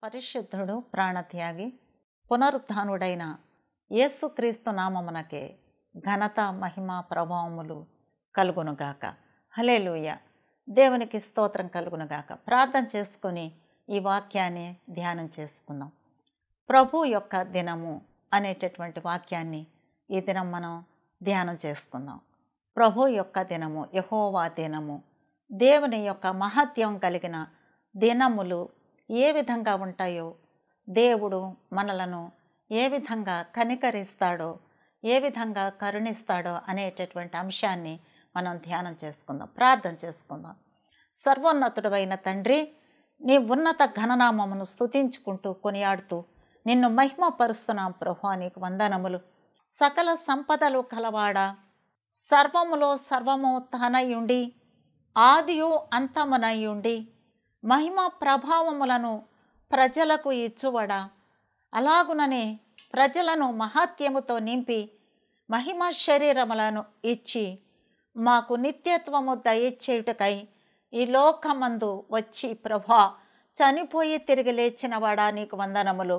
పరిశుద్ధుడు ప్రాణత్యాగి పునరుద్ధానుడైన యేసుక్రీస్తు నామమునకే ఘనత మహిమ ప్రభావములు కలుగునుగాక హలేలుయ దేవునికి స్తోత్రం కలుగునుగాక ప్రార్థన చేసుకొని ఈ వాక్యాన్ని ధ్యానం చేసుకుందాం ప్రభు యొక్క దినము అనేటటువంటి వాక్యాన్ని ఈ దినం మనం ధ్యానం చేసుకుందాం ప్రభు యొక్క దినము యహోవా దినము దేవుని యొక్క మహత్యం కలిగిన దినములు ఏ విధంగా ఉంటాయో దేవుడు మనలను ఏ విధంగా కనికరిస్తాడో ఏ విధంగా కరుణిస్తాడో అనేటటువంటి అంశాన్ని మనం ధ్యానం చేసుకుందాం ప్రార్థన చేసుకుందాం సర్వోన్నతుడైన తండ్రి నీ ఉన్నత ఘననామమును స్తుతించుకుంటూ కొనియాడుతూ నిన్ను మహిమపరుస్తున్నాం ప్రభా నీకు వందనములు సకల సంపదలు కలవాడా సర్వములో సర్వము తనయుండి ఆదియు అంతమునయుండి మహిమ ప్రభావములను ప్రజలకు ఇచ్చువడా అలాగుననే ప్రజలను మహాత్యముతో నింపి మహిమ శరీరములను ఇచ్చి మాకు నిత్యత్వము దయచేయుటకై ఈ లోకమందు వచ్చి ప్రభా చనిపోయి తిరిగి లేచినవాడా నీకు వందనములు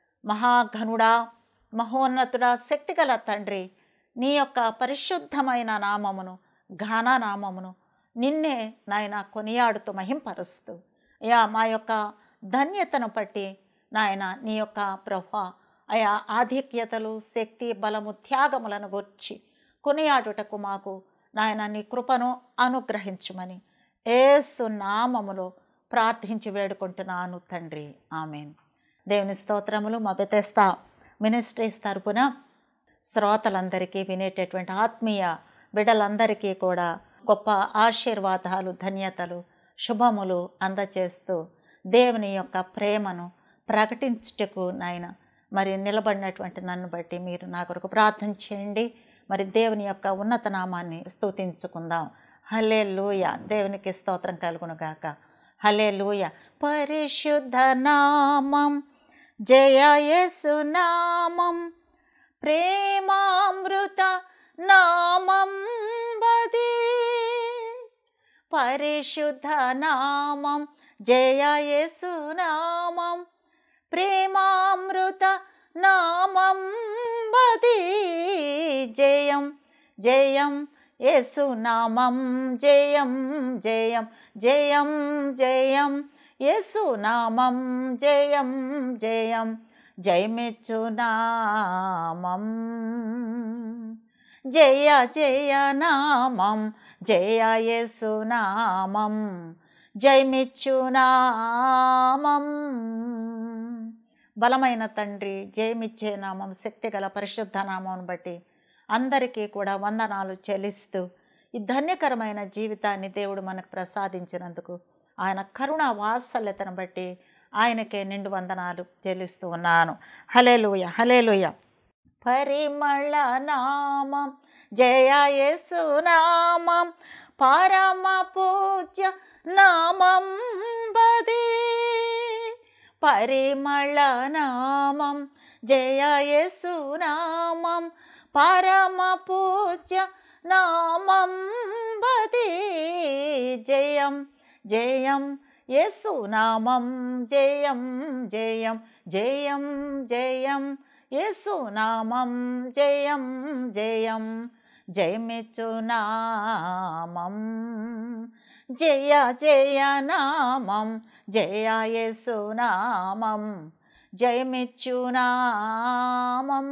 మహాఘనుడా మహోన్నతుడా శక్తిగల తండ్రి నీ యొక్క పరిశుద్ధమైన నామమును ఘన నామమును నిన్నే నాయన కొనియాడుతూ మహింపరుస్తూ అయా మా యొక్క ధన్యతను బట్టి నాయన నీ యొక్క ప్రభా అయా ఆధిక్యతలు శక్తి బలము త్యాగములను గూర్చి కొనియాడుటకు మాకు నాయన నీ కృపను అనుగ్రహించుమని ఏసు నామములో ప్రార్థించి వేడుకుంటున్నాను తండ్రి ఆమెన్ దేవుని స్తోత్రములు మా బెతెస్తా మినిస్ట్రీస్ తరపున శ్రోతలందరికీ వినేటటువంటి ఆత్మీయ బిడ్డలందరికీ కూడా గొప్ప ఆశీర్వాదాలు ధన్యతలు శుభములు అందచేస్తూ దేవుని యొక్క ప్రేమను ప్రకటించుటకు నాయన మరి నిలబడినటువంటి నన్ను బట్టి మీరు నా కొరకు ప్రార్థన చేయండి మరి దేవుని యొక్క ఉన్నత నామాన్ని స్తుతించుకుందాం హలే లూయ దేవునికి స్తోత్రం కలుగునుగాక హలే లూయ పరిశుద్ధ నామం జయ యేసు నామం ప్రేమామృత నామం వదే పరిశుద్ధ నామం జయ యేసు నామం ప్రేమామృత నామం వదే జయం జయం యేసు నామం జయం జయం జయం జయం యేసు నామం జయం జయం జయమెచ్చు నామం జయ జయ నామం జయ యేసు నామం జయమిచ్చు నామం బలమైన తండ్రి జయమిచ్చే నామం శక్తిగల పరిశుద్ధ నామం బట్టి అందరికీ కూడా వందనాలు చెల్లిస్తూ ఈ ధన్యకరమైన జీవితాన్ని దేవుడు మనకు ప్రసాదించినందుకు ఆయన కరుణ వాత్సల్యతను బట్టి ఆయనకే నిండు వందనాలు చెల్లిస్తూ ఉన్నాను హలేలుయ హలేలుయ పరిమళ నామం జయ యేసు నామం పరమ పూజ్య నామం బదే పరిమళ నామం జయ యేసు నామం పరమ పూజ్య నామం బదే జయం జయం యేసు నామం జయం జయం జయం జయం యేసు నామం జయం జయం జయమెచ్చు నామం జయ జయ నామం జయ యేసు నామం జయమెచ్చు నామం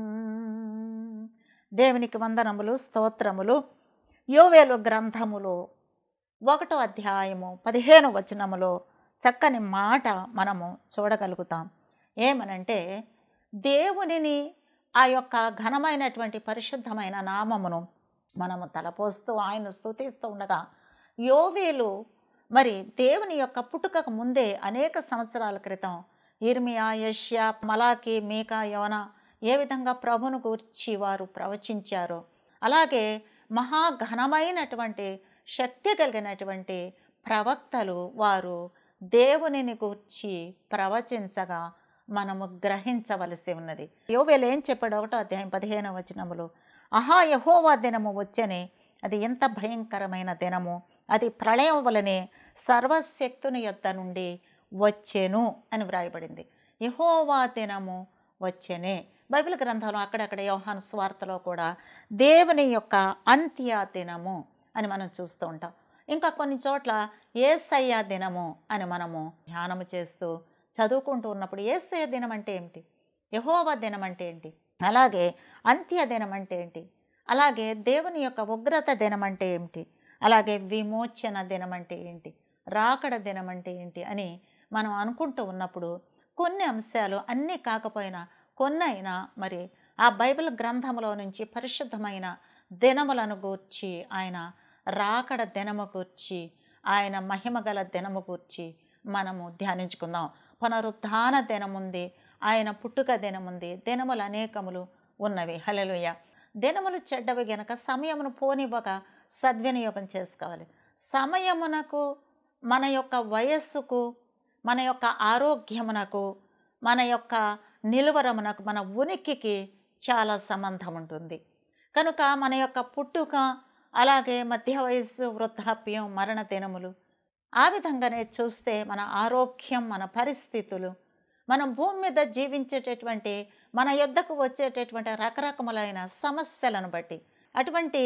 దేవునికి వందనములు స్తోత్రములు యోవేలు గ్రంథములో ఒకటో అధ్యాయము పదిహేను వచనములో చక్కని మాట మనము చూడగలుగుతాం ఏమనంటే దేవునిని ఆ యొక్క ఘనమైనటువంటి పరిశుద్ధమైన నామమును మనము తలపోస్తూ ఆయన స్తుతిస్తూ ఉండగా యోవేలు మరి దేవుని యొక్క పుట్టుకకు ముందే అనేక సంవత్సరాల క్రితం ఇర్మియా యష్యా మలాకి మీకా యోన ఏ విధంగా ప్రభును గూర్చి వారు ప్రవచించారో అలాగే మహాఘనమైనటువంటి శక్తి కలిగినటువంటి ప్రవక్తలు వారు దేవునిని గూర్చి ప్రవచించగా మనము గ్రహించవలసి ఉన్నది యోవేలు ఏం చెప్పాడు ఒకటో అధ్యాయం పదిహేను వచనములు అహా యహోవా దినము వచ్చనే అది ఎంత భయంకరమైన దినము అది ప్రళయం వలనే సర్వశక్తుని యొద్ద నుండి వచ్చెను అని వ్రాయబడింది యహోవా దినము వచ్చెనే బైబిల్ గ్రంథంలో అక్కడక్కడ యోహాను స్వార్తలో కూడా దేవుని యొక్క అంత్య దినము అని మనం చూస్తూ ఉంటాం ఇంకా కొన్ని చోట్ల ఏసయ్య దినము అని మనము ధ్యానము చేస్తూ చదువుకుంటూ ఉన్నప్పుడు ఏసయ్య దినం అంటే ఏమిటి యహోవా దినం అంటే ఏంటి అలాగే అంత్య దినం అంటే ఏంటి అలాగే దేవుని యొక్క ఉగ్రత దినం అంటే ఏమిటి అలాగే విమోచన దినం అంటే ఏంటి రాకడ దినం అంటే ఏంటి అని మనం అనుకుంటూ ఉన్నప్పుడు కొన్ని అంశాలు అన్నీ కాకపోయినా కొన్నైనా మరి ఆ బైబిల్ గ్రంథంలో నుంచి పరిశుద్ధమైన దినములను గూర్చి ఆయన రాకడ దినము గూర్చి ఆయన మహిమగల దినము గూర్చి మనము ధ్యానించుకుందాం పునరుద్ధాన దినముంది ఆయన పుట్టుక దినముంది దినములు అనేకములు ఉన్నవి హలలుయ దినములు చెడ్డవి గనక సమయమును పోనివ్వక సద్వినియోగం చేసుకోవాలి సమయమునకు మన యొక్క వయస్సుకు మన యొక్క ఆరోగ్యమునకు మన యొక్క నిలువరమునకు మన ఉనికికి చాలా సంబంధం ఉంటుంది కనుక మన యొక్క పుట్టుక అలాగే మధ్య వయస్సు వృద్ధాప్యం మరణ దినములు ఆ విధంగానే చూస్తే మన ఆరోగ్యం మన పరిస్థితులు మనం భూమి మీద జీవించేటటువంటి మన యొద్దకు వచ్చేటటువంటి రకరకములైన సమస్యలను బట్టి అటువంటి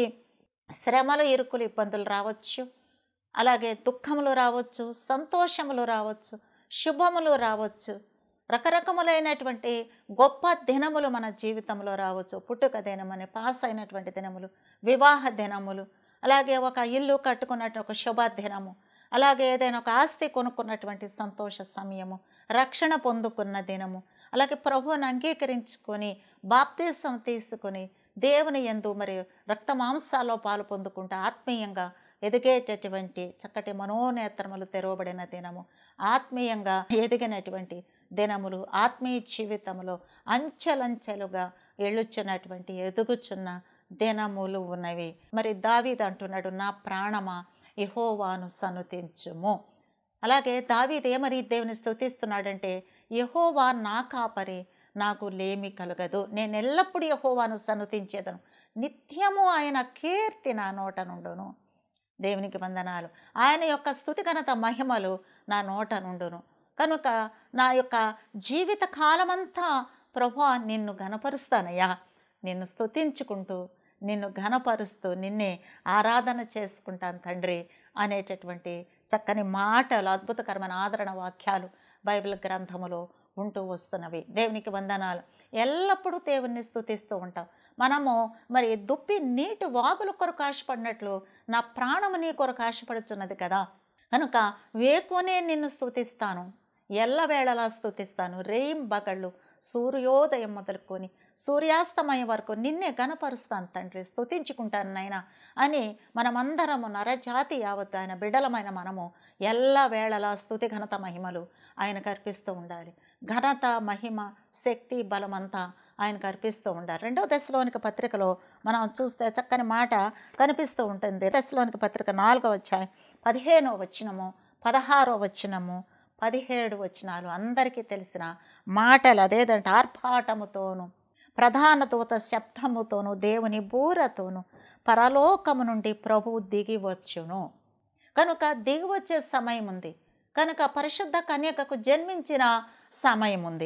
శ్రమలు ఇరుకులు ఇబ్బందులు రావచ్చు అలాగే దుఃఖములు రావచ్చు సంతోషములు రావచ్చు శుభములు రావచ్చు రకరకములైనటువంటి గొప్ప దినములు మన జీవితంలో రావచ్చు పుట్టుక దినమని పాస్ అయినటువంటి దినములు వివాహ దినములు అలాగే ఒక ఇల్లు కట్టుకున్నట్టు ఒక శుభ దినము అలాగే ఏదైనా ఒక ఆస్తి కొనుక్కున్నటువంటి సంతోష సమయము రక్షణ పొందుకున్న దినము అలాగే ప్రభువుని అంగీకరించుకొని బాప్తీసం తీసుకొని దేవుని ఎందు మరి రక్త మాంసాల్లో పాలు పొందుకుంటూ ఆత్మీయంగా ఎదిగేటటువంటి చక్కటి మనోనేత్రములు తెరవబడిన దినము ఆత్మీయంగా ఎదిగినటువంటి దినములు ఆత్మీయ జీవితంలో అంచెలంచెలుగా ఎళ్ళుచున్నటువంటి ఎదుగుచున్న దినములు ఉన్నవి మరి దావీద్ అంటున్నాడు నా ప్రాణమా యహోవాను సనుతించుము అలాగే దావీద్ ఏమరి దేవుని స్తుతిస్తున్నాడంటే యహోవా నా కాపరి నాకు లేమి కలగదు నేను ఎల్లప్పుడూ యహోవాను సనుతించేదను నిత్యము ఆయన కీర్తి నా నోట నుండును దేవునికి వందనాలు ఆయన యొక్క స్థుతి ఘనత మహిమలు నా నోట నుండును కనుక నా యొక్క జీవిత కాలమంతా ప్రభా నిన్ను ఘనపరుస్తానయ్యా నిన్ను స్తుతించుకుంటూ నిన్ను ఘనపరుస్తూ నిన్నే ఆరాధన చేసుకుంటాను తండ్రి అనేటటువంటి చక్కని మాటలు అద్భుతకరమైన ఆదరణ వాక్యాలు బైబిల్ గ్రంథములో ఉంటూ వస్తున్నవి దేవునికి వందనాలు ఎల్లప్పుడూ దేవుణ్ణి స్తుతిస్తూ ఉంటాం మనము మరి దుప్పి నీటి వాగుల కొరకు ఆశపడినట్లు నా ప్రాణము నీ కొరకు ఆశపడుచున్నది కదా కనుక వేకునే నిన్ను స్తుతిస్తాను ఎల్లవేళలా స్తుతిస్తాను రేయిం బగళ్ళు సూర్యోదయం మొదలుకొని సూర్యాస్తమయం వరకు నిన్నే గనపరుస్తాను తండ్రి స్తుతించుకుంటాను నాయన అని మనమందరము నరజాతి యావత్ ఆయన బిడ్డలమైన మనము ఎల్ల వేళలా స్తుతి ఘనత మహిమలు ఆయనకు అర్పిస్తూ ఉండాలి ఘనత మహిమ శక్తి బలమంతా ఆయనకు అర్పిస్తూ ఉండాలి రెండవ దశలోనికి పత్రికలో మనం చూస్తే చక్కని మాట కనిపిస్తూ ఉంటుంది దశలోనికి పత్రిక నాలుగో వచ్చాయి పదిహేనో వచ్చినము పదహారో వచ్చినము పదిహేడు వచనాలు అందరికీ తెలిసిన మాటలు అదేదంటే ఆర్భాటముతోను ప్రధాన దూత శబ్దముతోను దేవుని బూరతోను పరలోకము నుండి ప్రభువు దిగి వచ్చును కనుక దిగి వచ్చే సమయం ఉంది కనుక పరిశుద్ధ కన్యకకు జన్మించిన సమయం ఉంది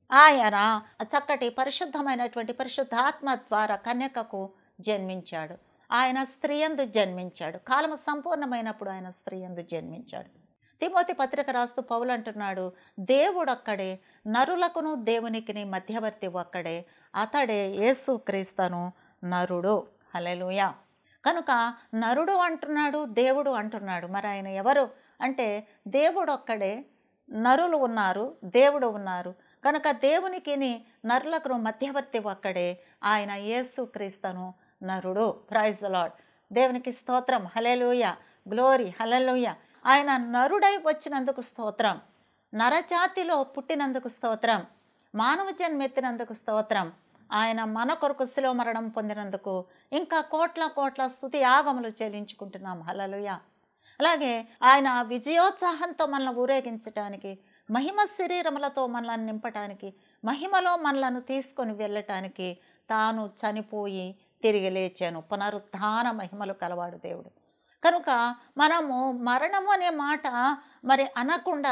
ఆయన చక్కటి పరిశుద్ధమైనటువంటి పరిశుద్ధాత్మ ద్వారా కన్యకకు జన్మించాడు ఆయన స్త్రీయందు జన్మించాడు కాలము సంపూర్ణమైనప్పుడు ఆయన స్త్రీయందు జన్మించాడు తిమోతి పత్రిక రాస్తూ పౌలు అంటున్నాడు దేవుడు అక్కడే నరులకును దేవునికిని మధ్యవర్తి ఒక్కడే అతడే యేసు క్రీస్తను నరుడు హలెలుయా కనుక నరుడు అంటున్నాడు దేవుడు అంటున్నాడు మరి ఆయన ఎవరు అంటే దేవుడు ఒక్కడే నరులు ఉన్నారు దేవుడు ఉన్నారు కనుక దేవునికిని నరులకు మధ్యవర్తి ఒక్కడే ఆయన యేసు క్రీస్తను నరుడు ప్రైజ్ లాడ్ దేవునికి స్తోత్రం హలెలుయ గ్లోరీ హలెలుయ ఆయన నరుడై వచ్చినందుకు స్తోత్రం నరజాతిలో పుట్టినందుకు స్తోత్రం మానవ జన్మెత్తినందుకు స్తోత్రం ఆయన మన కొరకు శిలో మరణం పొందినందుకు ఇంకా కోట్ల కోట్ల స్థుతి యాగములు చెల్లించుకుంటున్నాం హలలుయ అలాగే ఆయన విజయోత్సాహంతో మనల్ని ఊరేగించటానికి మహిమ శరీరములతో మనల్ని నింపటానికి మహిమలో మనలను తీసుకొని వెళ్ళటానికి తాను చనిపోయి తిరిగి లేచాను పునరుత్థాన మహిమలు కలవాడు దేవుడు కనుక మనము మరణము అనే మాట మరి అనకుండా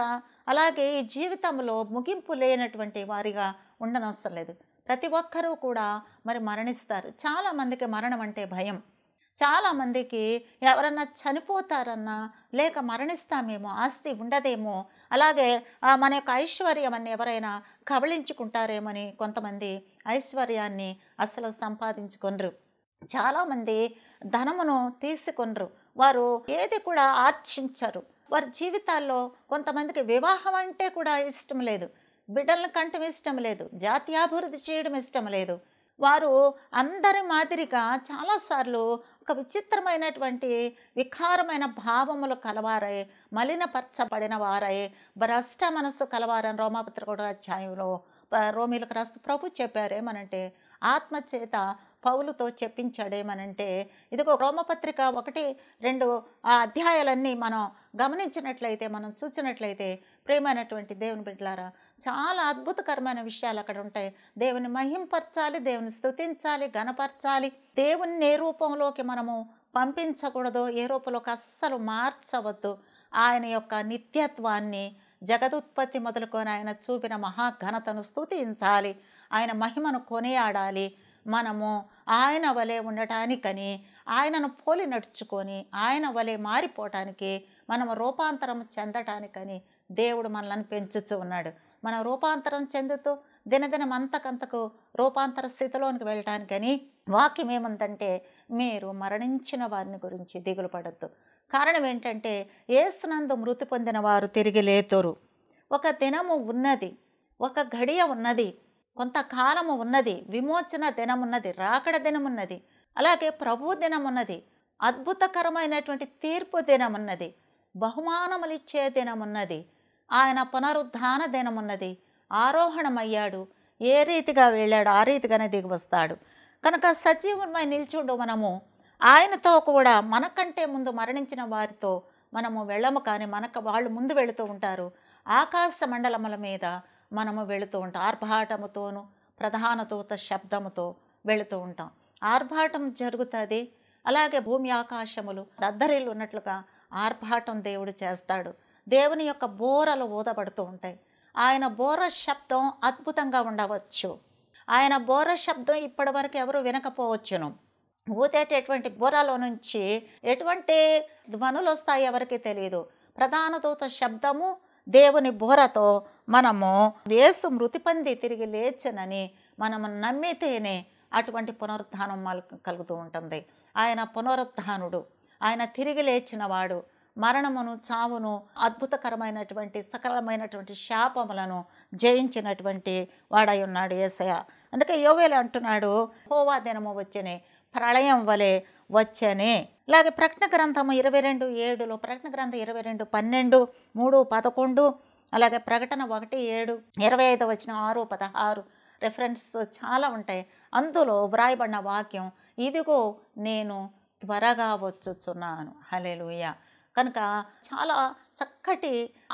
అలాగే ఈ జీవితంలో ముగింపు లేనటువంటి వారిగా ఉండనవసరం లేదు ప్రతి ఒక్కరూ కూడా మరి మరణిస్తారు చాలామందికి మరణం అంటే భయం చాలామందికి ఎవరన్నా చనిపోతారన్నా లేక మరణిస్తామేమో ఆస్తి ఉండదేమో అలాగే ఆ మన యొక్క ఐశ్వర్యం అని ఎవరైనా కబళించుకుంటారేమని కొంతమంది ఐశ్వర్యాన్ని అసలు సంపాదించుకొనరు చాలామంది ధనమును తీసుకొనరు వారు ఏది కూడా ఆర్చించరు వారి జీవితాల్లో కొంతమందికి వివాహం అంటే కూడా ఇష్టం లేదు బిడ్డలను కంటం ఇష్టం లేదు జాతీయాభివృద్ధి చేయడం ఇష్టం లేదు వారు అందరి మాదిరిగా చాలాసార్లు ఒక విచిత్రమైనటువంటి వికారమైన భావములు కలవారై మలినపరచబడిన వారై భ్రష్ట మనస్సు కలవారని రోమాపత్రిక కూడా అధ్యాయంలో ప- రోమిలకు రాస్తూ ప్రభు చెప్పారేమనంటే ఆత్మచేత పౌలుతో చెప్పించాడేమనంటే ఇదిగో రోమపత్రిక ఒకటి రెండు ఆ అధ్యాయాలన్నీ మనం గమనించినట్లయితే మనం చూసినట్లయితే ప్రేమైనటువంటి దేవుని బిడ్డలారా చాలా అద్భుతకరమైన విషయాలు అక్కడ ఉంటాయి దేవుని మహింపరచాలి దేవుని స్తుతించాలి గణపరచాలి దేవుని ఏ రూపంలోకి మనము పంపించకూడదు ఏ రూపంలోకి అస్సలు మార్చవద్దు ఆయన యొక్క నిత్యత్వాన్ని జగదుత్పత్తి మొదలుకొని ఆయన చూపిన మహాఘనతను స్తుతించాలి ఆయన మహిమను కొనియాడాలి మనము ఆయన వలె ఉండటానికని ఆయనను పోలి నడుచుకొని ఆయన వలె మారిపోవటానికి మనము రూపాంతరం చెందటానికని దేవుడు మనల్ని పెంచుతూ ఉన్నాడు మనం రూపాంతరం చెందుతూ దినదినం అంతకంతకు రూపాంతర స్థితిలోనికి వెళ్ళటానికని వాక్యం ఏముందంటే మీరు మరణించిన వారిని గురించి దిగులు పడద్దు కారణం ఏంటంటే ఏసునందు మృతి పొందిన వారు తిరిగి లేతురు ఒక దినము ఉన్నది ఒక గడియ ఉన్నది కొంతకాలము ఉన్నది విమోచన దినమున్నది రాకడ దినమున్నది అలాగే ప్రభు దినమున్నది అద్భుతకరమైనటువంటి తీర్పు దినమున్నది బహుమానములిచ్చే దినమున్నది ఆయన పునరుద్ధాన దినమున్నది ఆరోహణమయ్యాడు ఏ రీతిగా వెళ్ళాడు ఆ రీతిగానే దిగి వస్తాడు కనుక సజీవమై నిల్చుండు మనము ఆయనతో కూడా మనకంటే ముందు మరణించిన వారితో మనము వెళ్ళము కానీ మనకు వాళ్ళు ముందు వెళుతూ ఉంటారు ఆకాశ మండలముల మీద మనము వెళుతూ ఉంటాం ఆర్భాటముతోను ప్రధాన దూత శబ్దముతో వెళుతూ ఉంటాం ఆర్భాటం జరుగుతుంది అలాగే భూమి ఆకాశములు దద్దరిల్లు ఉన్నట్లుగా ఆర్భాటం దేవుడు చేస్తాడు దేవుని యొక్క బోరలు ఊదబడుతూ ఉంటాయి ఆయన బోర శబ్దం అద్భుతంగా ఉండవచ్చు ఆయన బోర శబ్దం ఇప్పటివరకు ఎవరు వినకపోవచ్చును ఊదేటటువంటి బోరలో నుంచి ఎటువంటి ధ్వనులు వస్తాయి ఎవరికి తెలియదు ప్రధాన దూత శబ్దము దేవుని బోరతో మనము యేసు మృతి పొంది తిరిగి లేచనని మనము నమ్మితేనే అటువంటి పునరుద్ధానం మనకు కలుగుతూ ఉంటుంది ఆయన పునరుద్ధానుడు ఆయన తిరిగి లేచిన వాడు మరణమును చావును అద్భుతకరమైనటువంటి సకలమైనటువంటి శాపములను జయించినటువంటి వాడై ఉన్నాడు యేసయ్య అందుకే యోవేలు అంటున్నాడు హోవా దినము వచ్చనే ప్రళయం వలె వచ్చనే అలాగే ప్రకటన గ్రంథము ఇరవై రెండు ఏడులో ప్రకటన గ్రంథం ఇరవై రెండు పన్నెండు మూడు పదకొండు అలాగే ప్రకటన ఒకటి ఏడు ఇరవై ఐదు వచ్చిన ఆరు పదహారు రెఫరెన్స్ చాలా ఉంటాయి అందులో వ్రాయబడిన వాక్యం ఇదిగో నేను త్వరగా వచ్చుచున్నాను హలెలుయ కనుక చాలా చక్కటి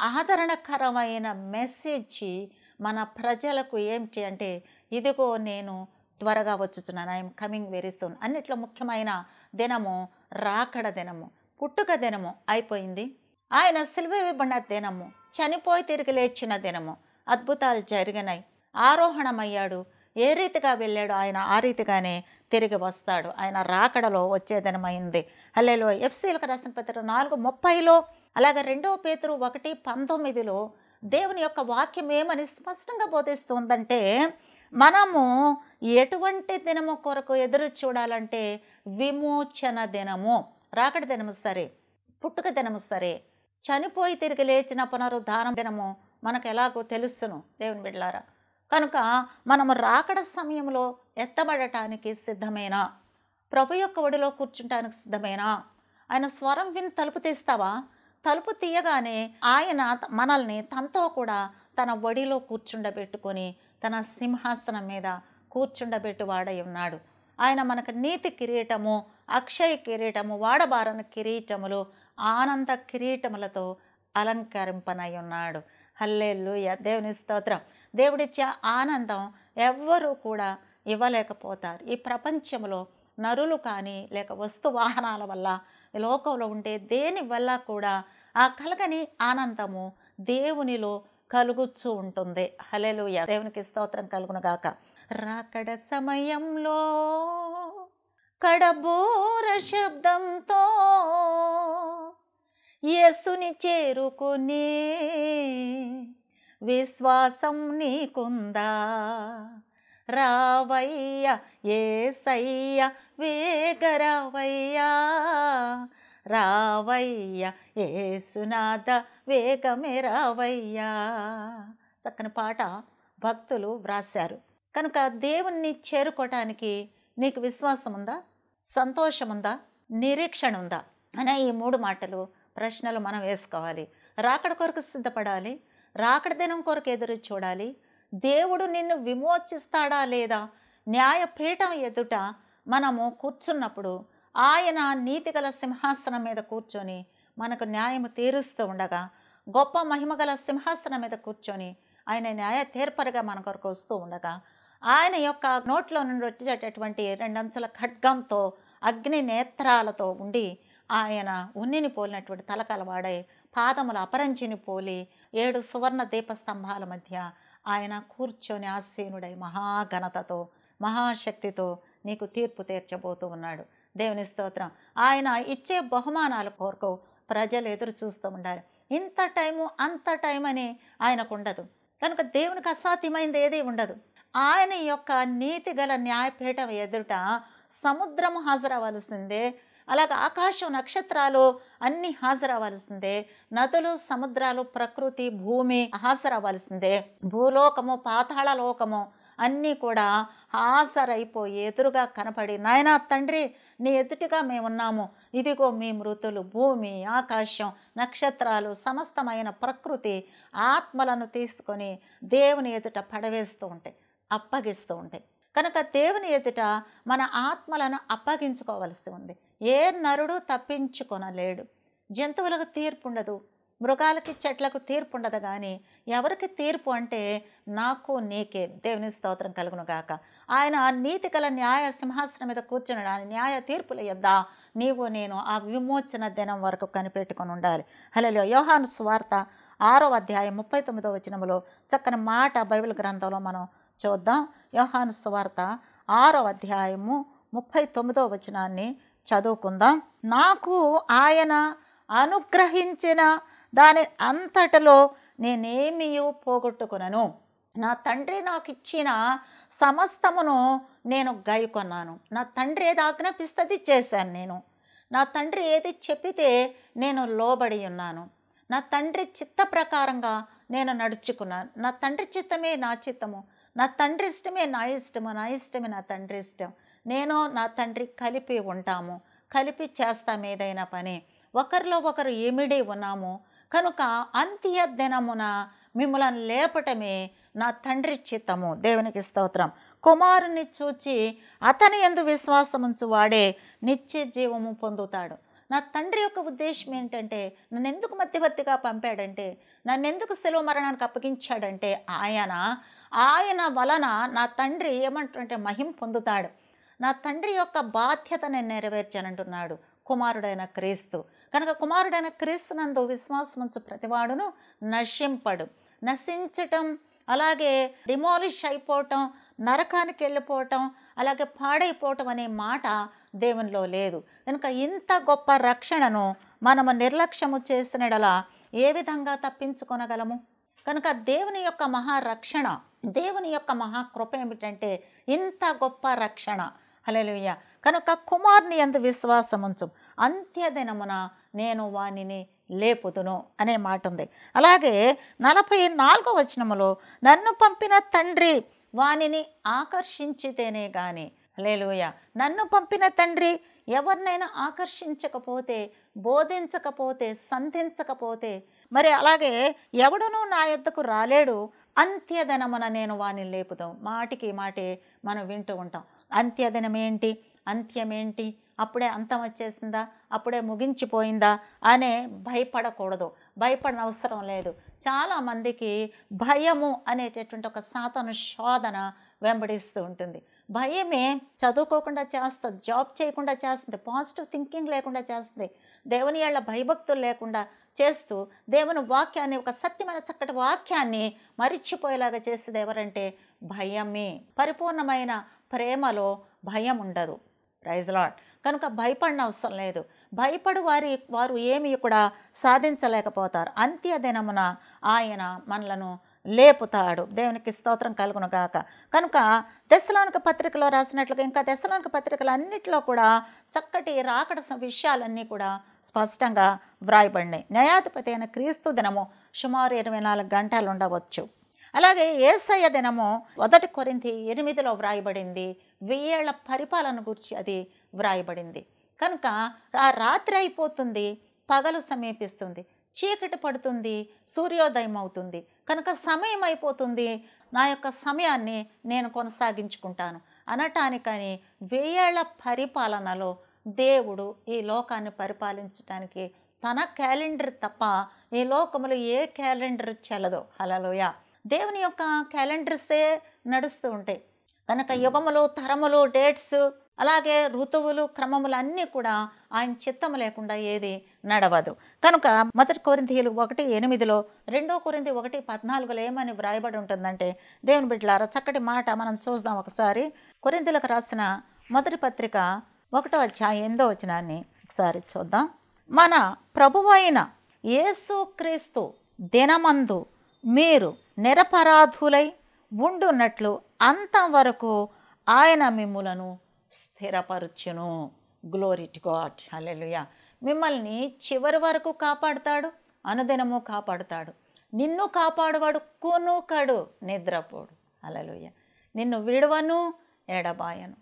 ఆదరణకరమైన మెసేజ్ మన ప్రజలకు ఏంటి అంటే ఇదిగో నేను త్వరగా వచ్చుచున్నాను ఐఎమ్ కమింగ్ వెరీ సూన్ అన్నిట్లో ముఖ్యమైన దినము రాకడ దినము పుట్టుక దినము అయిపోయింది ఆయన సిలువ ఇవ్వబడిన దినము చనిపోయి తిరిగి లేచిన దినము అద్భుతాలు జరిగినాయి ఆరోహణమయ్యాడు ఏ రీతిగా వెళ్ళాడు ఆయన ఆ రీతిగానే తిరిగి వస్తాడు ఆయన రాకడలో వచ్చే దినమైంది హల్లేలో ఎఫ్సీలకు రాసిన పత్రిక నాలుగు ముప్పైలో అలాగే రెండవ పేతురు ఒకటి పంతొమ్మిదిలో దేవుని యొక్క వాక్యం ఏమని స్పష్టంగా బోధిస్తుందంటే మనము ఎటువంటి దినము కొరకు ఎదురు చూడాలంటే విమోచన దినము రాకడ దినము సరే పుట్టుక దినము సరే చనిపోయి తిరిగి లేచిన పునరుద్ధానం దినము మనకు ఎలాగో తెలుసును దేవుని బిడ్డలారా కనుక మనము రాకడ సమయంలో ఎత్తబడటానికి సిద్ధమేనా ప్రభు యొక్క ఒడిలో కూర్చుంటానికి సిద్ధమేనా ఆయన స్వరం విని తలుపు తీస్తావా తలుపు తీయగానే ఆయన మనల్ని తనతో కూడా తన ఒడిలో కూర్చుండబెట్టుకొని తన సింహాసనం మీద కూర్చుండబెట్టు వాడై ఉన్నాడు ఆయన మనకు నీతి కిరీటము అక్షయ కిరీటము వాడబారని కిరీటములు ఆనంద కిరీటములతో అలంకరింపనై ఉన్నాడు హల్లెలూయ దేవుని స్తోత్రం దేవుడిచ్చే ఆనందం ఎవ్వరూ కూడా ఇవ్వలేకపోతారు ఈ ప్రపంచంలో నరులు కానీ లేక వస్తు వాహనాల వల్ల ఈ లోకంలో ఉండే దేని వల్ల కూడా ఆ కలగని ఆనందము దేవునిలో కలుగుచ్చు ఉంటుంది హలెలుయ దేవునికి స్తోత్రం కలుగును గాక రాకడ సమయంలో కడబోర శబ్దంతో యేసుని చేరుకునే విశ్వాసం నీకుందా రావయ్య ఏసయ్య వేగరావయ్యా రావయ్య ఏసునాథ వేగమే రావయ్యా చక్కని పాట భక్తులు వ్రాశారు కనుక దేవుణ్ణి చేరుకోవటానికి నీకు విశ్వాసం ఉందా సంతోషం ఉందా నిరీక్షణ ఉందా అనే ఈ మూడు మాటలు ప్రశ్నలు మనం వేసుకోవాలి రాకడ కొరకు సిద్ధపడాలి రాకడ దినం కొరకు ఎదురు చూడాలి దేవుడు నిన్ను విమోచిస్తాడా లేదా న్యాయపీఠం ఎదుట మనము కూర్చున్నప్పుడు ఆయన నీతిగల సింహాసనం మీద కూర్చొని మనకు న్యాయము తీరుస్తూ ఉండగా గొప్ప మహిమగల సింహాసనం మీద కూర్చొని ఆయన న్యాయ తీర్పరిగా మన కొరకు వస్తూ ఉండగా ఆయన యొక్క నోట్లో నుండి వచ్చేటటువంటి రెండంచుల ఖడ్గంతో అగ్ని నేత్రాలతో ఉండి ఆయన ఉన్నిని పోలినటువంటి తలకలవాడై పాదముల అపరంచిని పోలి ఏడు సువర్ణ దీపస్తంభాల మధ్య ఆయన కూర్చొని ఆసీనుడై మహాఘనతతో మహాశక్తితో నీకు తీర్పు తీర్చబోతూ ఉన్నాడు దేవుని స్తోత్రం ఆయన ఇచ్చే బహుమానాల కొరకు ప్రజలు ఎదురు చూస్తూ ఉండాలి ఇంత టైము అంత టైం అని ఆయనకు ఉండదు కనుక దేవునికి అసాధ్యమైంది ఏది ఉండదు ఆయన యొక్క నీతి గల న్యాయపీఠం ఎదుట సముద్రము హాజరవలసిందే అలాగే ఆకాశం నక్షత్రాలు అన్నీ హాజరవ్వాల్సిందే నదులు సముద్రాలు ప్రకృతి భూమి హాజరవ్వాల్సిందే భూలోకము పాతాళ లోకము అన్నీ కూడా హాజరైపోయి ఎదురుగా కనపడి నాయనా తండ్రి నీ ఎదుటిగా మేమున్నాము ఇదిగో మీ మృతులు భూమి ఆకాశం నక్షత్రాలు సమస్తమైన ప్రకృతి ఆత్మలను తీసుకొని దేవుని ఎదుట పడవేస్తూ ఉంటాయి అప్పగిస్తూ ఉంటాయి కనుక దేవుని ఎదుట మన ఆత్మలను అప్పగించుకోవలసి ఉంది ఏ నరుడు తప్పించుకొనలేడు జంతువులకు తీర్పు ఉండదు మృగాలకి చెట్లకు తీర్పు ఉండదు కానీ ఎవరికి తీర్పు అంటే నాకు నీకే దేవుని స్తోత్రం కలుగును గాక ఆయన నీతి గల న్యాయ సింహాసనం మీద కూర్చుని ఆయన న్యాయ తీర్పుల యొద్ద నీవు నేను ఆ విమోచన దినం వరకు కనిపెట్టుకొని ఉండాలి హలో యోహాను స్వార్త ఆరో అధ్యాయం ముప్పై తొమ్మిదో వచనములో చక్కని మాట బైబిల్ గ్రంథంలో మనం చూద్దాం యోహాను స్వార్త ఆరో అధ్యాయము ముప్పై తొమ్మిదో వచనాన్ని చదువుకుందాం నాకు ఆయన అనుగ్రహించిన దాని అంతటిలో నేనేమీ పోగొట్టుకునను నా తండ్రి నాకు ఇచ్చిన సమస్తమును నేను గైకొన్నాను నా తండ్రి ఏది ఆజ్ఞాపిస్తుంది చేశాను నేను నా తండ్రి ఏది చెప్పితే నేను లోబడి ఉన్నాను నా తండ్రి చిత్త ప్రకారంగా నేను నడుచుకున్నాను నా తండ్రి చిత్తమే నా చిత్తము నా తండ్రి ఇష్టమే నా ఇష్టము నా ఇష్టమే నా తండ్రి ఇష్టం నేను నా తండ్రి కలిపి ఉంటాము కలిపి చేస్తాం ఏదైనా పని ఒకరిలో ఒకరు ఏమిడి ఉన్నాము కనుక అంత్య దినమున మిమ్మల్ని లేపటమే నా తండ్రి చిత్తము దేవునికి స్తోత్రం కుమారుని చూచి అతని ఎందు విశ్వాసముంచు వాడే నిత్య జీవము పొందుతాడు నా తండ్రి యొక్క ఉద్దేశం ఏంటంటే నన్ను ఎందుకు మధ్యవర్తిగా పంపాడంటే నన్ను ఎందుకు సెలవు మరణానికి అప్పగించాడంటే ఆయన ఆయన వలన నా తండ్రి ఏమంటుంటే మహిం పొందుతాడు నా తండ్రి యొక్క బాధ్యత నేను నెరవేర్చానంటున్నాడు కుమారుడైన క్రీస్తు కనుక కుమారుడైన క్రీస్తునందు విశ్వాసముంచు ప్రతివాడును నశింపడు నశించటం అలాగే డిమాలిష్ అయిపోవటం నరకానికి వెళ్ళిపోవటం అలాగే పాడైపోవటం అనే మాట దేవునిలో లేదు కనుక ఇంత గొప్ప రక్షణను మనము నిర్లక్ష్యము చేసినడలా ఏ విధంగా తప్పించుకొనగలము కనుక దేవుని యొక్క మహారక్షణ దేవుని యొక్క మహాకృప ఏమిటంటే ఇంత గొప్ప రక్షణ హల్లెలూయా కనుక కుమారుని ఎందు విశ్వాసముంచు అంత్యదినమున నేను వానిని లేపుదును అనే మాట ఉంది అలాగే నలభై నాలుగో వచనములో నన్ను పంపిన తండ్రి వానిని ఆకర్షించితేనే గాని లేలుయ నన్ను పంపిన తండ్రి ఎవరినైనా ఆకర్షించకపోతే బోధించకపోతే సంధించకపోతే మరి అలాగే ఎవడునూ నా యొద్దకు రాలేడు అంత్యదినమున నేను వాని లేపుదాం మాటికి మాటే మనం వింటూ ఉంటాం అంత్యదినం ఏంటి అంత్యమేంటి అప్పుడే అంతం వచ్చేసిందా అప్పుడే ముగించిపోయిందా అనే భయపడకూడదు భయపడిన అవసరం లేదు చాలామందికి భయము అనేటటువంటి ఒక సాతను శోధన వెంబడిస్తూ ఉంటుంది భయమే చదువుకోకుండా చేస్తుంది జాబ్ చేయకుండా చేస్తుంది పాజిటివ్ థింకింగ్ లేకుండా చేస్తుంది దేవుని ఏళ్ళ భయభక్తులు లేకుండా చేస్తూ దేవుని వాక్యాన్ని ఒక సత్యమైన చక్కటి వాక్యాన్ని మరిచిపోయేలాగా చేసేది ఎవరంటే భయమే పరిపూర్ణమైన ప్రేమలో భయం ఉండదు ప్రైజ్ లాడ్ కనుక భయపడిన అవసరం లేదు భయపడు వారి వారు ఏమి కూడా సాధించలేకపోతారు అంత్య దినమున ఆయన మనలను లేపుతాడు దేవునికి స్తోత్రం కలుగును గాక కనుక దశలోనిక పత్రికలో రాసినట్లుగా ఇంకా దశలోనిక పత్రికలు అన్నింటిలో కూడా చక్కటి రాకడ స- విషయాలన్నీ కూడా స్పష్టంగా వ్రాయబడినాయి న్యాయాధిపతి అయిన క్రీస్తు దినము సుమారు ఇరవై నాలుగు గంటలు ఉండవచ్చు అలాగే ఏసయ్య దినము మొదటి కొరింథీ ఎనిమిదిలో వ్రాయబడింది వెయ్యేళ్ల పరిపాలన గురించి అది వ్రాయబడింది కనుక ఆ రాత్రి అయిపోతుంది పగలు సమీపిస్తుంది చీకటి పడుతుంది సూర్యోదయం అవుతుంది కనుక సమయం అయిపోతుంది నా యొక్క సమయాన్ని నేను కొనసాగించుకుంటాను అనటానికని వెయ్యేళ్ల పరిపాలనలో దేవుడు ఈ లోకాన్ని పరిపాలించడానికి తన క్యాలెండర్ తప్ప ఈ లోకములో ఏ క్యాలెండర్ చెల్లదు హలలోయ దేవుని యొక్క క్యాలెండర్సే నడుస్తూ ఉంటాయి కనుక యుగములు తరములు డేట్స్ అలాగే ఋతువులు క్రమములు అన్నీ కూడా ఆయన చిత్తము లేకుండా ఏది నడవదు కనుక మొదటి కొరింథీలు ఒకటి ఎనిమిదిలో రెండో కొరింథీ ఒకటి పద్నాలుగులో ఏమని వ్రాయబడి ఉంటుందంటే దేవుని బిడ్డలారా చక్కటి మాట మనం చూద్దాం ఒకసారి కొరింథీలకు రాసిన మొదటి పత్రిక ఒకటో అధ్యాయం ఎనిమిదో వచనాన్ని ఒకసారి చూద్దాం మన ప్రభువైన యేసుక్రీస్తు దినమందు మీరు నిరపరాధులై ఉండున్నట్లు అంతవరకు ఆయన మిమ్ములను స్థిరపరచును గ్లోరీ టు గాడ్ హల్లెలూయా మిమ్మల్ని చివరి వరకు కాపాడుతాడు అనుదినము కాపాడుతాడు నిన్ను కాపాడువాడు కొనుకడు నిద్రపోడు హల్లెలూయ నిన్ను విడువను ఎడబాయను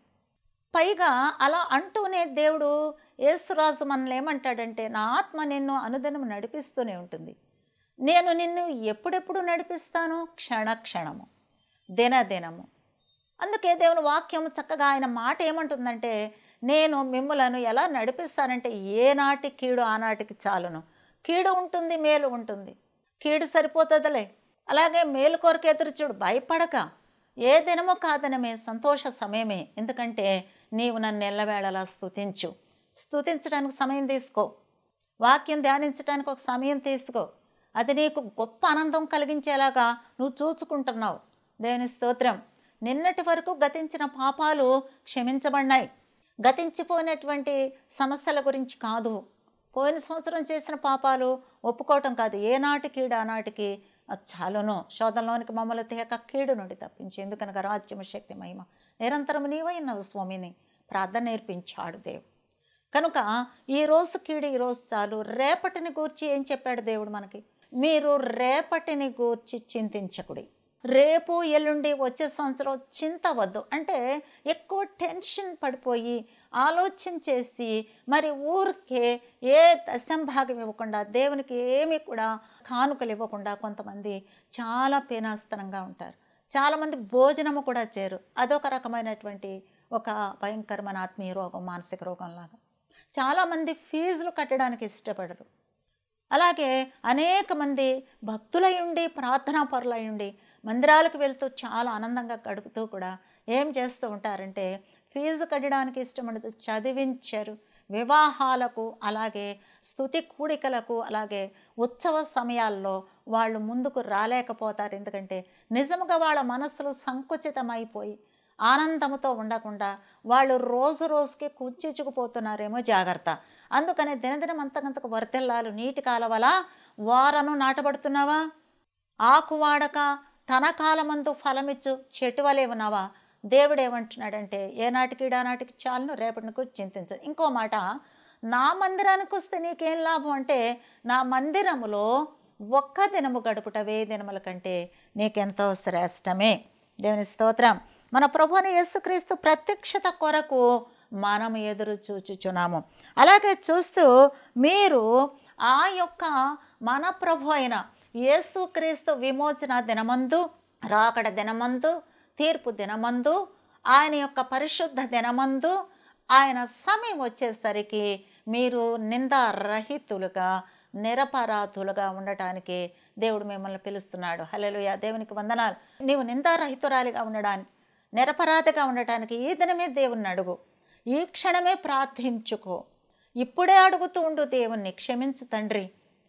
పైగా అలా అంటూనే దేవుడు యేసురాజు మనల్ని ఏమంటాడంటే నా ఆత్మ నిన్ను అనుదినం నడిపిస్తూనే ఉంటుంది నేను నిన్ను ఎప్పుడెప్పుడు నడిపిస్తాను క్షణక్షణము దినదినము అందుకే దేవుని వాక్యం చక్కగా ఆయన మాట ఏమంటుందంటే నేను మిమ్మలను ఎలా నడిపిస్తానంటే ఏనాటి కీడు ఆనాటికి చాలును కీడు ఉంటుంది మేలు ఉంటుంది కీడు సరిపోతుందిలే అలాగే మేలు కొరకు ఎదురు చూడు భయపడక ఏ దినమో కాదనమే సంతోష సమయమే ఎందుకంటే నీవు నన్ను ఎల్లవేళలా స్తుతించు స్తుతించడానికి సమయం తీసుకో వాక్యం ధ్యానించడానికి ఒక సమయం తీసుకో అది నీకు గొప్ప ఆనందం కలిగించేలాగా నువ్వు చూచుకుంటున్నావు దేవుని స్తోత్రం నిన్నటి వరకు గతించిన పాపాలు క్షమించబడినాయి గతించిపోయినటువంటి సమస్యల గురించి కాదు పోయిన సంవత్సరం చేసిన పాపాలు ఒప్పుకోవటం కాదు ఏనాటి కీడు ఆనాటికి అది చాలును శోధంలోనికి మమ్మల్ని తేక కీడు నుండి తప్పించి ఎందుకనగా రాజ్యము శక్తి మహిమ నిరంతరం నీవైనవు స్వామిని ప్రార్థన నేర్పించాడు దేవుడు కనుక ఈ రోజు కీడు ఈ రోజు చాలు రేపటిని గూర్చి ఏం చెప్పాడు దేవుడు మనకి మీరు రేపటిని గూర్చి చింతించకుడి రేపు ఎల్లుండి వచ్చే సంవత్సరం చింత వద్దు అంటే ఎక్కువ టెన్షన్ పడిపోయి ఆలోచన చేసి మరి ఊరికే ఏ దశంభాగం ఇవ్వకుండా దేవునికి ఏమీ కూడా కానుకలు ఇవ్వకుండా కొంతమంది చాలా పేనాస్తనంగా ఉంటారు చాలామంది భోజనము కూడా చేరు అదొక రకమైనటువంటి ఒక భయంకరమైన ఆత్మీయ రోగం మానసిక రోగం లాగా చాలామంది ఫీజులు కట్టడానికి ఇష్టపడరు అలాగే అనేక మంది భక్తులై ఉండి ప్రార్థనా పరులై ఉండి మందిరాలకు వెళ్తూ చాలా ఆనందంగా గడుపుతూ కూడా ఏం చేస్తూ ఉంటారంటే ఫీజు కట్టడానికి ఇష్టం ఉండదు చదివించరు వివాహాలకు అలాగే స్థుతి కూడికలకు అలాగే ఉత్సవ సమయాల్లో వాళ్ళు ముందుకు రాలేకపోతారు ఎందుకంటే నిజముగా వాళ్ళ మనస్సులు సంకుచితమైపోయి ఆనందముతో ఉండకుండా వాళ్ళు రోజు రోజుకి కుచ్చిచుకుపోతున్నారేమో జాగ్రత్త అందుకని దినదినం అంతకంతకు వర్తిల్లాలు నీటి కాలవల వారను నాటబడుతున్నావా ఆకు వాడక తన కాలమందు ఫలమిచ్చు చెట్టు వలె ఉన్నావా దేవుడు ఏమంటున్నాడంటే ఏనాటికి నాటికి చాలును రేపటిని కూడా చింతించు ఇంకో మాట నా మందిరానికి వస్తే నీకేం లాభం అంటే నా మందిరములో ఒక్క దినము గడుపుట వెయ్యి దినముల కంటే నీకెంతో శ్రేష్టమే దేవుని స్తోత్రం మన ప్రభుని యేసుక్రీస్తు ప్రత్యక్షత కొరకు మనం ఎదురు చూచుచున్నాము అలాగే చూస్తూ మీరు ఆ యొక్క మన ప్రభు అయిన యేసుక్రీస్తు విమోచన దినమందు రాకడ దినమందు తీర్పు దినమందు ఆయన యొక్క పరిశుద్ధ దినమందు ఆయన సమయం వచ్చేసరికి మీరు నిందారహితులుగా నిరపరాధులుగా ఉండటానికి దేవుడు మిమ్మల్ని పిలుస్తున్నాడు హల్లెలూయా దేవునికి వందనాలు నీవు నిందారహితురాలిగా ఉండడానికి నిరపరాధిగా ఉండటానికి ఈ దినమే దేవుణ్ణి అడుగు ఈ క్షణమే ప్రార్థించుకో ఇప్పుడే అడుగుతూ ఉండు దేవుణ్ణి క్షమించు తండ్రి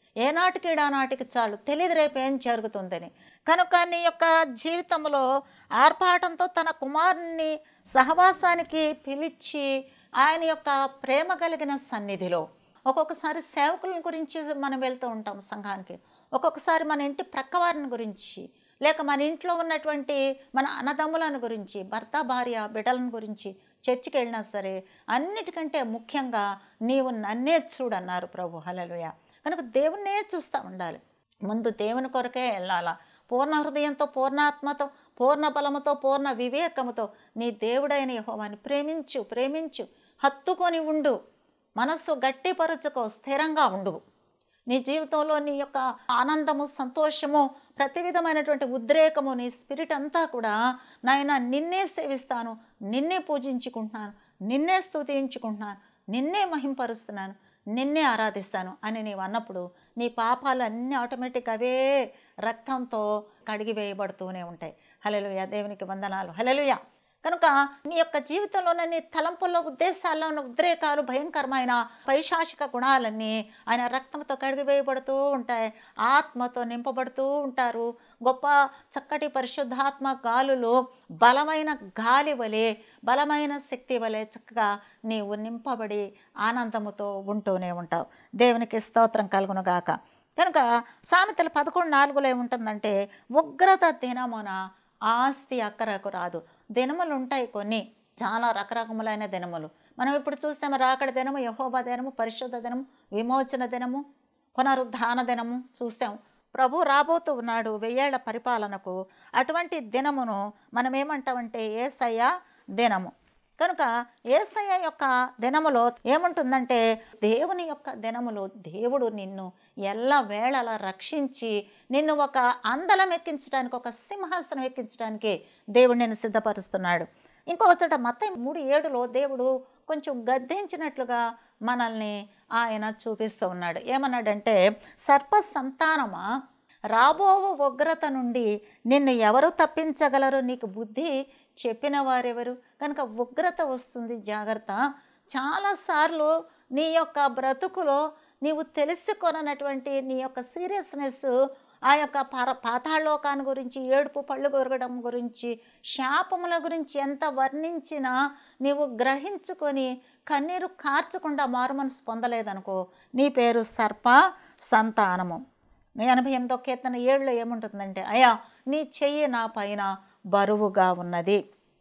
ఏనాటికి నాటికి చాలు తెలియదు రేపు ఏం జరుగుతుందని కనుక నీ యొక్క జీవితంలో ఆర్భాటంతో తన కుమారుని సహవాసానికి పిలిచి ఆయన యొక్క ప్రేమ కలిగిన సన్నిధిలో ఒక్కొక్కసారి సేవకుల గురించి మనం వెళ్తూ ఉంటాం సంఘానికి ఒక్కొక్కసారి మన ఇంటి ప్రక్కవారిని గురించి లేక మన ఇంట్లో ఉన్నటువంటి మన అన్నదమ్ములను గురించి భర్త భార్య బిడ్డలను గురించి చర్చికి వెళ్ళినా సరే అన్నిటికంటే ముఖ్యంగా నీవు నన్నే చూడన్నారు ప్రభు హలలుయ కనుక దేవుణ్ణే చూస్తూ ఉండాలి ముందు దేవుని కొరకే వెళ్ళాలా పూర్ణ హృదయంతో పూర్ణాత్మతో పూర్ణ బలముతో పూర్ణ వివేకముతో నీ దేవుడైన యెహోవాని ప్రేమించు ప్రేమించు హత్తుకొని ఉండు మనస్సు గట్టిపరచుకో స్థిరంగా ఉండు నీ జీవితంలో నీ యొక్క ఆనందము సంతోషము ప్రతి విధమైనటువంటి ఉద్రేకము నీ స్పిరిట్ అంతా కూడా నాయన నిన్నే సేవిస్తాను నిన్నే పూజించుకుంటున్నాను నిన్నే స్తుతించుకుంటున్నాను నిన్నే మహింపరుస్తున్నాను నిన్నే ఆరాధిస్తాను అని నీవు అన్నప్పుడు నీ పాపాలు అన్నీ ఆటోమేటిక్ అవే రక్తంతో కడిగి వేయబడుతూనే ఉంటాయి హలలుయ దేవునికి వందనాలు హలలుయ కనుక నీ యొక్క జీవితంలోనే నీ తలంపుల్లో ఉద్దేశాల్లో ఉన్న ఉద్రేకాలు భయంకరమైన పైశాచిక గుణాలన్నీ ఆయన రక్తంతో కడిగివేయబడుతూ ఉంటాయి ఆత్మతో నింపబడుతూ ఉంటారు గొప్ప చక్కటి పరిశుద్ధాత్మ గాలులు బలమైన గాలి వలె బలమైన శక్తి వలె చక్కగా నీవు నింపబడి ఆనందముతో ఉంటూనే ఉంటావు దేవునికి స్తోత్రం కలుగునుగాక కనుక సామెతల పదకొండు నాలుగులో ఏముంటుందంటే ఉగ్రత దినమున ఆస్తి అక్కరకు రాదు దినములు ఉంటాయి కొన్ని చాలా రకరకములైన దినములు మనం ఇప్పుడు చూసాము రాకడ దినము యహోబా దినము పరిశుద్ధ దినము విమోచన దినము పునరుద్ధాన దినము చూసాం ప్రభు రాబోతూ ఉన్నాడు వెయ్యేళ్ల పరిపాలనకు అటువంటి దినమును మనం ఏమంటామంటే ఏసయ్య దినము కనుక ఏసయ్య యొక్క దినములో ఏముంటుందంటే దేవుని యొక్క దినములో దేవుడు నిన్ను ఎల్ల వేళలా రక్షించి నిన్ను ఒక అందలం ఎక్కించడానికి ఒక సింహాసనం ఎక్కించడానికి దేవుడు నిన్ను సిద్ధపరుస్తున్నాడు ఇంకొక చోట మత మూడు ఏడులో దేవుడు కొంచెం గద్దించినట్లుగా మనల్ని ఆయన చూపిస్తూ ఉన్నాడు ఏమన్నాడంటే సర్ప సంతానమా రాబో ఉగ్రత నుండి నిన్ను ఎవరు తప్పించగలరు నీకు బుద్ధి చెప్పిన వారెవరు కనుక ఉగ్రత వస్తుంది జాగ్రత్త చాలాసార్లు నీ యొక్క బ్రతుకులో నీవు తెలుసుకొననటువంటి నీ యొక్క సీరియస్నెస్ ఆ యొక్క పర పాతాళలోకాన్ని గురించి ఏడుపు పళ్ళు కొరగడం గురించి శాపముల గురించి ఎంత వర్ణించినా నీవు గ్రహించుకొని కన్నీరు కార్చకుండా మారుమనసు పొందలేదనుకో నీ పేరు సర్ప సంతానము ఎనభై ఎనిమిదో కీర్తన ఏడులో ఏముంటుందంటే అయ్యా నీ చెయ్యి నా పైన బరువుగా ఉన్నది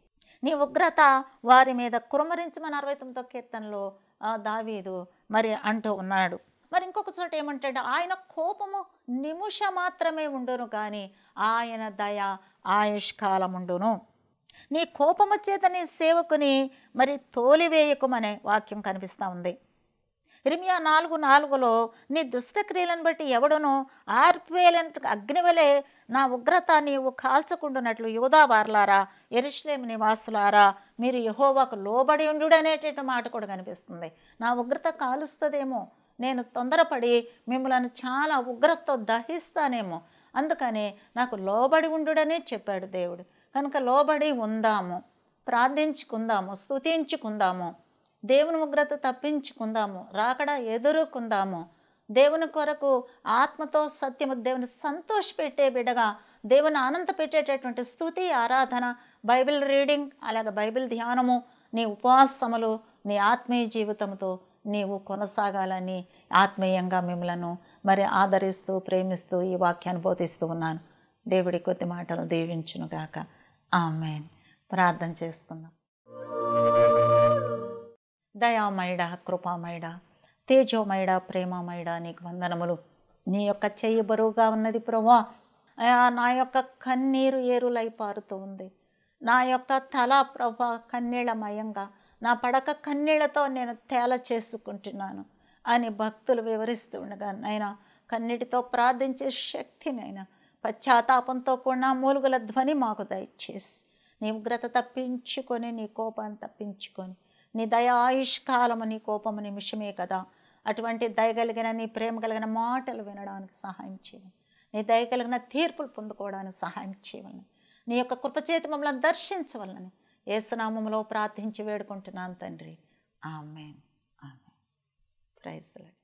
నీ ఉగ్రత వారి మీద కురమరించమని అరవై తొమ్మిదో కీర్తనలో ఆ దావీదు మరి అంటూ ఉన్నాడు మరి ఇంకొక చోట ఏమంటాడు ఆయన కోపము నిమిష మాత్రమే ఉండును కానీ ఆయన దయ ఆయుష్కాలం ఉండును నీ కోపము చేత నీ సేవకుని మరి తోలివేయకుమనే వాక్యం కనిపిస్తూ ఉంది ఇరిమియా నాలుగు నాలుగులో నీ దుష్టక్రియలను బట్టి ఎవడును ఆర్పివేలంట అగ్నివలే నా ఉగ్రత నీవు కాల్చకుండునట్లు యోధా వార్లారా ఎరుశ్లేం నివాసులారా మీరు యహోవాకు లోబడి ఉండు అనేటువంటి మాట కూడా కనిపిస్తుంది నా ఉగ్రత కాలుస్తుందేమో నేను తొందరపడి మిమ్మల్ని చాలా ఉగ్రతతో దహిస్తానేమో అందుకని నాకు లోబడి ఉండుడనే చెప్పాడు దేవుడు కనుక లోబడి ఉందాము ప్రార్థించుకుందాము స్తుతించుకుందాము దేవుని ఉగ్రత తప్పించుకుందాము రాకడ ఎదుర్కొందాము దేవుని కొరకు ఆత్మతో సత్యము దేవుని సంతోషపెట్టే బిడగా దేవుని ఆనంద పెట్టేటటువంటి స్థుతి ఆరాధన బైబిల్ రీడింగ్ అలాగే బైబిల్ ధ్యానము నీ ఉపవాసములు నీ ఆత్మీయ జీవితంతో నీవు కొనసాగాలని ఆత్మీయంగా మిమ్మలను మరి ఆదరిస్తూ ప్రేమిస్తూ ఈ వాక్యాన్ని బోధిస్తూ ఉన్నాను దేవుడి కొద్ది మాటలు దీవించునుగాక ఆమెన్ ప్రార్థన చేసుకుందాం దయామయుడ కృపామయుడ తేజోమయుడ ప్రేమమయుడ నీకు వందనములు నీ యొక్క చెయ్యి బరువుగా ఉన్నది ప్రభా అయా, నా యొక్క కన్నీరు ఏరులై పారుతూ ఉంది నా యొక్క తల ప్రభా కన్నీళ్ళమయంగా నా పడక కన్నీళ్లతో నేను తేల చేసుకుంటున్నాను అని భక్తులు వివరిస్తూ ఉండగా నైనా కన్నీటితో ప్రార్థించే శక్తినైనా పశ్చాత్తాపంతో కూడిన మూలుగుల ధ్వని మాకు దయచేసి నీ ఉగ్రత తప్పించుకొని నీ కోపాన్ని తప్పించుకొని నీ దయ ఆయుష్కాలము నీ కోపము నిమిషమే కదా అటువంటి దయ కలిగిన నీ ప్రేమ కలిగిన మాటలు వినడానికి సహాయం చేయమని నీ దయ కలిగిన తీర్పులు పొందుకోవడానికి సహాయం చేయమని నీ యొక్క కృపచేతి మమ్మల్ని దర్శించవలని ఏసునామంలో ప్రార్థించి వేడుకుంటున్నాను తండ్రి ఆమె ఆమె ప్రైజ్